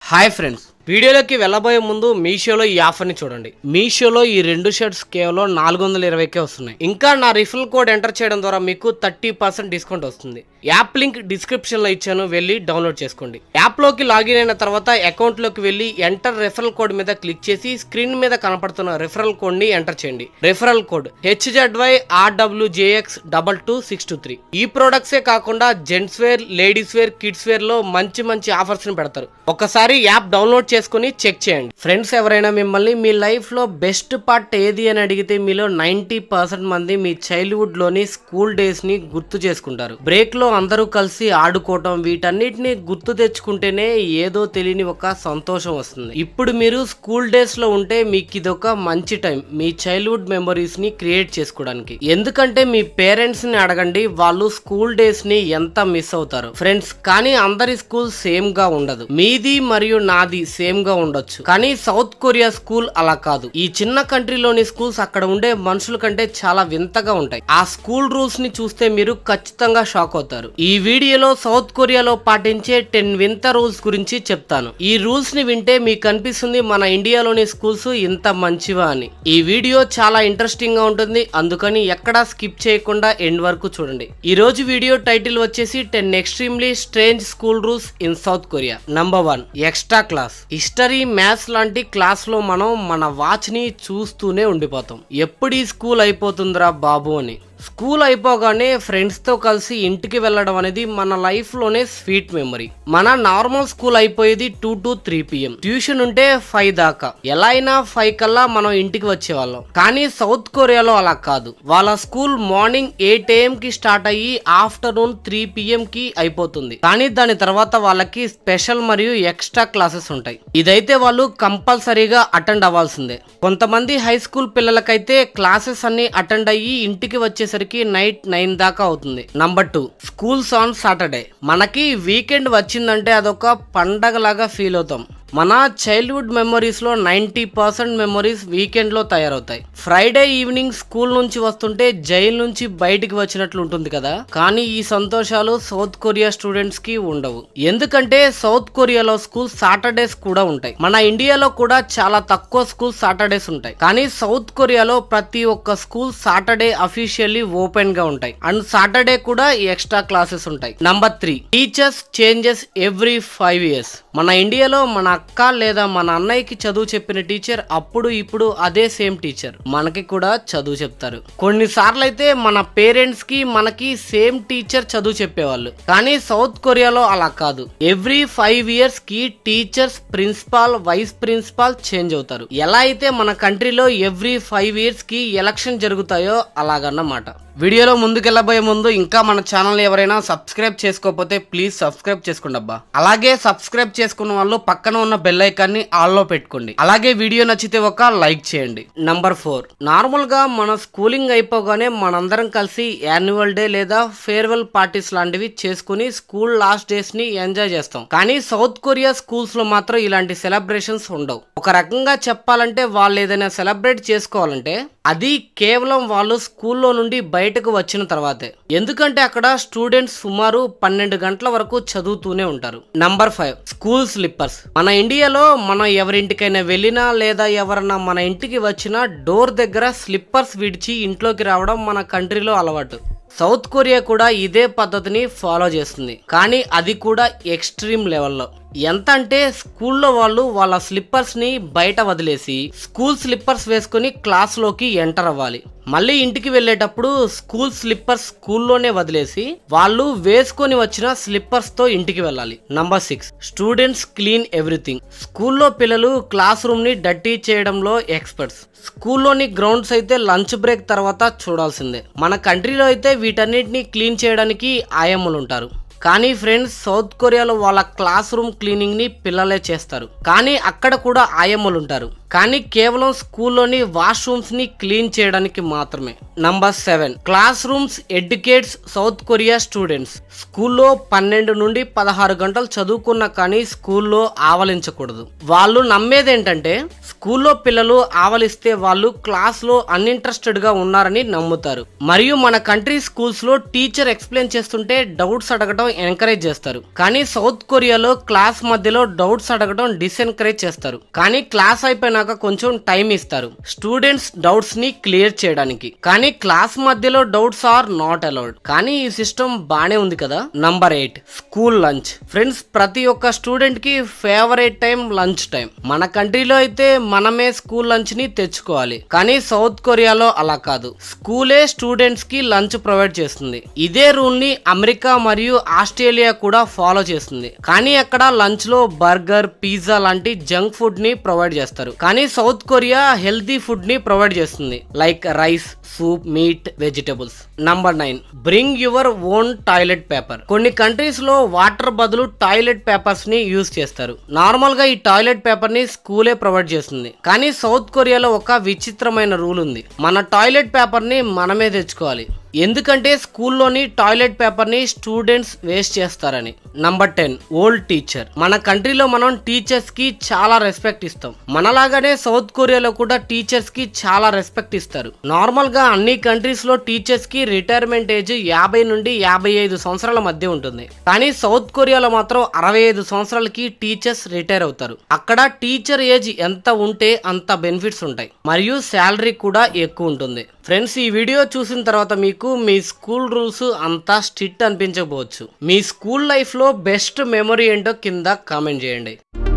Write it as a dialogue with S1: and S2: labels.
S1: hi friends వీడియోలోకి వెళ్ళబోయే ముందు మీషోలో ఈ ఆఫర్ని చూడండి మీషోలో ఈ రెండు షర్ట్స్ కేవలం నాలుగు వందల ఇరవైకే వస్తున్నాయి ఇంకా నా రిఫరల్ కోడ్ ఎంటర్ చేయడం ద్వారా మీకు థర్టీ పర్సెంట్ డిస్కౌంట్ వస్తుంది యాప్ లింక్ డిస్క్రిప్షన్ లో ఇచ్చాను వెళ్ళి డౌన్లోడ్ చేసుకోండి యాప్ లోకి లాగిన్ అయిన తర్వాత అకౌంట్ లోకి వెళ్ళి ఎంటర్ రెఫరల్ కోడ్ మీద క్లిక్ చేసి స్క్రీన్ మీద కనపడుతున్న రెఫరల్ కోడ్ ని ఎంటర్ చేయండి referral code H Z Y R W J X double two six two three ఈ ప్రొడక్ట్స్ ఏ కాకుండా gents wear ladies wear kids wear లో మంచి మంచి ఆఫర్స్ ని పెడతారు ఒకసారి యాప్ డౌన్లోడ్ చేసుకుని చెక్ చేయండి ఫ్రెండ్స్ ఎవరైనా మిమ్మల్ని మీ లైఫ్ లో బెస్ట్ పార్ట్ ఏది అని అడిగితే మీలో నైన్టీ పర్సెంట్ మంది మీ చైల్డ్హుడ్ లోని స్కూల్ డేస్ ని గుర్తు చేసుకుంటారు బ్రేక్ లో అందరూ కలిసి ఆడుకోవటం వీటన్నిటిని గుర్తు తెచ్చుకుంటేనే ఏదో తెలియని ఒక సంతోషం వస్తుంది ఇప్పుడు మీరు స్కూల్ డేస్ లో ఉంటే మీకు ఇదొక మంచి టైం మీ చైల్డ్హుడ్ మెమరీస్ ని క్రియేట్ చేసుకోవడానికి ఎందుకంటే మీ పేరెంట్స్ ని అడగండి వాళ్ళు స్కూల్ డేస్ ని ఎంత మిస్ అవుతారు ఫ్రెండ్స్ కానీ అందరి స్కూల్ సేమ్ గా ఉండదు మీది మరియు నాది సేమ్ గా ఉండొచ్చు కానీ సౌత్ కొరియా స్కూల్ అలా కాదు ఈ చిన్న కంట్రీలోని స్కూల్స్ అక్కడ ఉండే మనుషుల కంటే చాలా వింతగా ఉంటాయి ఆ స్కూల్ రూల్స్ ని చూస్తే మీరు ఖచ్చితంగా షాక్ అవుతారు ఈ వీడియోలో సౌత్ కొరియాలో పాటించే టెన్ వింత రూల్స్ గురించి చెప్తాను ఈ రూల్స్ ని వింటే మీకు అనిపిస్తుంది మన ఇండియాలోని స్కూల్స్ ఇంత మంచివా అని ఈ వీడియో చాలా ఇంట్రెస్టింగ్ గా ఉంటుంది అందుకని ఎక్కడా స్కిప్ చేయకుండా ఎండ్ వరకు చూడండి ఈ రోజు వీడియో టైటిల్ వచ్చేసి ten extremely strange school rules in South Korea number one extra class history maths లాంటి క్లాస్ లో మనం మన వాచ్ ని చూస్తూనే ఉండిపోతాం ఎప్పుడు ఈ స్కూల్ అయిపోతుందిరా బాబు అని స్కూల్ అయిపోగానే ఫ్రెండ్స్ తో కలిసి ఇంటికి వెళ్ళడం అనేది మన లైఫ్ లోనే స్వీట్ మెమరీ మన నార్మల్ స్కూల్ అయిపోయేది two to three PM tuition ఉంటే ఫైవ్ దాకా ఎలా అయినా ఫైవ్ కల్లా మనం ఇంటికి వచ్చేవాళ్ళం కానీ సౌత్ కొరియాలో అలా కాదు వాళ్ళ స్కూల్ మార్నింగ్ ఎయిట్ ఏఎం కి స్టార్ట్ అయ్యి ఆఫ్టర్నూన్ త్రీ పిఎం కి అయిపోతుంది కానీ దాని తర్వాత వాళ్ళకి స్పెషల్ మరియు ఎక్స్ట్రా క్లాసెస్ ఉంటాయి ఇదైతే వాళ్ళు కంపల్సరీగా అటెండ్ అవ్వాల్సిందే కొంతమంది హై స్కూల్ పిల్లలకైతే క్లాసెస్ అన్ని అటెండ్ అయ్యి ఇంటికి వచ్చేసరికి నైట్ నైన్ దాకా అవుతుంది number two schools on Saturday మనకి వీకెండ్ వచ్చిందంటే అదొక పండగలాగా ఫీల్ అవుతాం మన చైల్డ్హుడ్ మెమరీస్ లో నైన్టీ పర్సెంట్ మెమరీస్ వీకెండ్ లో తయారవుతాయి ఫ్రైడే ఈవినింగ్ స్కూల్ నుంచి వస్తుంటే జైలు నుంచి బయటికి వచ్చినట్లు ఉంటుంది కదా కానీ ఈ సంతోషాలు సౌత్ కొరియా స్టూడెంట్స్ కి ఉండవు ఎందుకంటే సౌత్ కొరియాలో స్కూల్ సాటర్డేస్ కూడా ఉంటాయి మన ఇండియాలో కూడా చాలా తక్కువ స్కూల్ సాటర్డేస్ ఉంటాయి కానీ సౌత్ కొరియాలో ప్రతి ఒక్క స్కూల్ సాటర్డే అఫీషియల్లీ ఓపెన్ గా ఉంటాయి అండ్ సాటర్డే కూడా ఎక్స్ట్రా క్లాసెస్ ఉంటాయి number three teachers changes every five years మన ఇండియాలో మన అక్క లేదా మన అన్నయ్యకి చదువు చెప్పిన టీచర్ అప్పుడు ఇప్పుడు అదే సేమ్ టీచర్ మనకి కూడా చదువు చెప్తారు కొన్నిసార్లు అయితే మన పేరెంట్స్ కి మనకి సేమ్ టీచర్ చదువు చెప్పేవాళ్ళు కానీ సౌత్ కొరియాలో అలా కాదు ఎవ్రీ ఫైవ్ ఇయర్స్ కి teachers principal vice principal change అవుతారు ఎలా అయితే మన కంట్రీలో ఎవ్రీ ఫైవ్ ఇయర్స్ కి ఎలక్షన్ జరుగుతాయో అలాగన్నమాట వీడియోలో ముందుకెళ్ళబోయే ముందు ఇంకా మన ఛానల్ ఎవరైనా సబ్స్క్రైబ్ చేసుకోకపోతే ప్లీజ్ సబ్స్క్రైబ్ చేసుకోండి అబ్బా అలాగే సబ్స్క్రైబ్ చేసుకున్న వాళ్ళు పక్కన ఉన్న బెల్ ఐకాన్ ని ఆల్ లో పెట్టుకోండి అలాగే వీడియో నచ్చితే ఒక లైక్ చేయండి నంబర్ ఫోర్ నార్మల్ గా మన స్కూలింగ్ అయిపోగానే మనందరం కలిసి యాన్యువల్ డే లేదా ఫేర్వెల్ పార్టీస్ లాంటివి చేసుకుని స్కూల్ లాస్ట్ డేస్ ని ఎంజాయ్ చేస్తాం కానీ సౌత్ కొరియా స్కూల్స్ లో మాత్రం ఇలాంటి సెలబ్రేషన్స్ ఉండవు ఒక రకంగా చెప్పాలంటే వాళ్ళు ఏదైనా సెలబ్రేట్ చేసుకోవాలంటే అది కేవలం వాళ్ళు స్కూల్లో నుండి బయటకు వచ్చిన తర్వాతే ఎందుకంటే అక్కడ స్టూడెంట్స్ సుమారు పన్నెండు గంటల వరకు చదువుతూనే ఉంటారు నంబర్ ఫైవ్ స్కూల్ స్లిప్పర్స్ మన ఇండియాలో మనం ఎవరింటికైనా వెళ్ళినా లేదా ఎవరన్నా మన ఇంటికి వచ్చినా డోర్ దగ్గర స్లిప్పర్స్ విడిచి ఇంట్లోకి రావడం మన కంట్రీలో అలవాటు సౌత్ కొరియా కూడా ఇదే పద్ధతిని ఫాలో చేస్తుంది కానీ అది కూడా ఎక్స్ట్రీమ్ లెవెల్లో ఎంత అంటే స్కూల్లో వాళ్ళు వాళ్ళ స్లిప్పర్స్ ని బయట వదిలేసి స్కూల్ స్లిప్పర్స్ వేసుకుని క్లాస్ లోకి ఎంటర్ అవ్వాలి మళ్ళీ ఇంటికి వెళ్ళేటప్పుడు స్కూల్ స్లిప్పర్స్ స్కూల్లోనే వదిలేసి వాళ్ళు వేసుకొని వచ్చిన స్లిప్పర్స్ తో ఇంటికి వెళ్ళాలి number six students clean everything స్కూల్లో పిల్లలు క్లాస్ రూమ్ ని డర్టీ చేయడంలో ఎక్స్పర్ట్స్ స్కూల్లోని గ్రౌండ్స్ అయితే లంచ్ బ్రేక్ తర్వాత చూడాల్సిందే మన కంట్రీలో అయితే వీటన్నిటిని క్లీన్ చేయడానికి ఆయమ్మలు ఉంటారు కానీ ఫ్రెండ్స్ సౌత్ కొరియాలో వాళ్ళ క్లాస్ రూమ్ క్లీనింగ్ ని పిల్లలే చేస్తారు కానీ అక్కడ కూడా ఆయమ్మలు ఉంటారు కానీ కేవలం స్కూల్లోని వాష్రూమ్స్ ని క్లీన్ చేయడానికి మాత్రమే number seven class rooms educates South Korea students స్కూల్లో పన్నెండు నుండి పదహారు గంటలు చదువుకున్నా కానీ స్కూల్లో ఆవలించకూడదు వాళ్ళు నమ్మేది ఏంటంటే స్కూల్లో పిల్లలు ఆవలిస్తే వాళ్ళు క్లాస్ లో అన్ఇంట్రెస్టెడ్ గా ఉన్నారని నమ్ముతారు మరియు మన కంట్రీ స్కూల్స్ లో టీచర్ ఎక్స్ప్లెయిన్ చేస్తుంటే డౌట్స్ అడగడం ఎంకరేజ్ చేస్తారు కానీ సౌత్ కొరియాలో క్లాస్ మధ్యలో డౌట్స్ అడగడం డిస్ఎన్కరేజ్ చేస్తారు కానీ క్లాస్ అయిపోయినాక కొంచెం టైం ఇస్తారు స్టూడెంట్స్ డౌట్స్ ని క్లియర్ చేయడానికి కానీ క్లాస్ మధ్యలో డౌట్స్ ఆర్ నాట్ అలౌడ్ కానీ ఈ సిస్టమ్ బానే ఉంది కదా number eight school lunch friends ప్రతి ఒక్క స్టూడెంట్ కి ఫేవరెట్ టైం లంచ్ టైం మన కంట్రీలో అయితే మనమే స్కూల్ లంచ్ ని తెచ్చుకోవాలి కానీ సౌత్ కొరియాలో అలా కాదు స్కూలే స్టూడెంట్స్ కి లంచ్ ప్రొవైడ్ చేస్తుంది ఇదే రూల్ ని అమెరికా మరియు ఆస్ట్రేలియా కూడా ఫాలో చేస్తుంది కానీ అక్కడ లంచ్ లో బర్గర్ పిజ్జా లాంటి జంక్ ఫుడ్ ని ప్రొవైడ్ చేస్తారు కానీ సౌత్ కొరియా హెల్తీ ఫుడ్ ని ప్రొవైడ్ చేస్తుంది like rice soup meat vegetables number nine bring your own toilet paper కొన్ని కంట్రీస్ లో వాటర్ బదులు టాయిలెట్ పేపర్స్ ని యూజ్ చేస్తారు నార్మల్ గా ఈ టాయిలెట్ పేపర్ ని స్కూలే ప్రొవైడ్ చేస్తుంది కానీ సౌత్ కొరియాలో ఒక విచిత్రమైన రూల్ ఉంది మన టాయిలెట్ పేపర్ ని మనమే తెచ్చుకోవాలి ఎందుకంటే స్కూల్లోని టాయిలెట్ పేపర్ ని స్టూడెంట్స్ వేస్ట్ చేస్తారని నంబర్ టెన్ ఓల్డ్ టీచర్ మన కంట్రీలో మనం టీచర్స్ కి చాలా రెస్పెక్ట్ ఇస్తాం మనలాగానే సౌత్ కొరియాలో కూడా టీచర్స్ కి చాలా రెస్పెక్ట్ ఇస్తారు నార్మల్ గా అన్ని కంట్రీస్ లో టీచర్స్ కి రిటైర్మెంట్ ఏజ్ యాభై నుండి యాభై ఐదు సంవత్సరాల మధ్య ఉంటుంది కానీ సౌత్ కొరియాలో మాత్రం అరవై ఐదు సంవత్సరాలకి టీచర్స్ రిటైర్ అవుతారు అక్కడ టీచర్ ఏజ్ ఎంత ఉంటే అంత బెనిఫిట్స్ ఉంటాయి మరియు శాలరీ కూడా ఎక్కువ ఉంటుంది ఫ్రెండ్స్ ఈ వీడియో చూసిన తర్వాత మీకు మీ స్కూల్ రూల్స్ అంతా స్ట్రిక్ట్ అనిపించకపోవచ్చు మీ స్కూల్ లైఫ్ లో బెస్ట్ మెమరీ ఏంటో కింద కామెంట్ చేయండి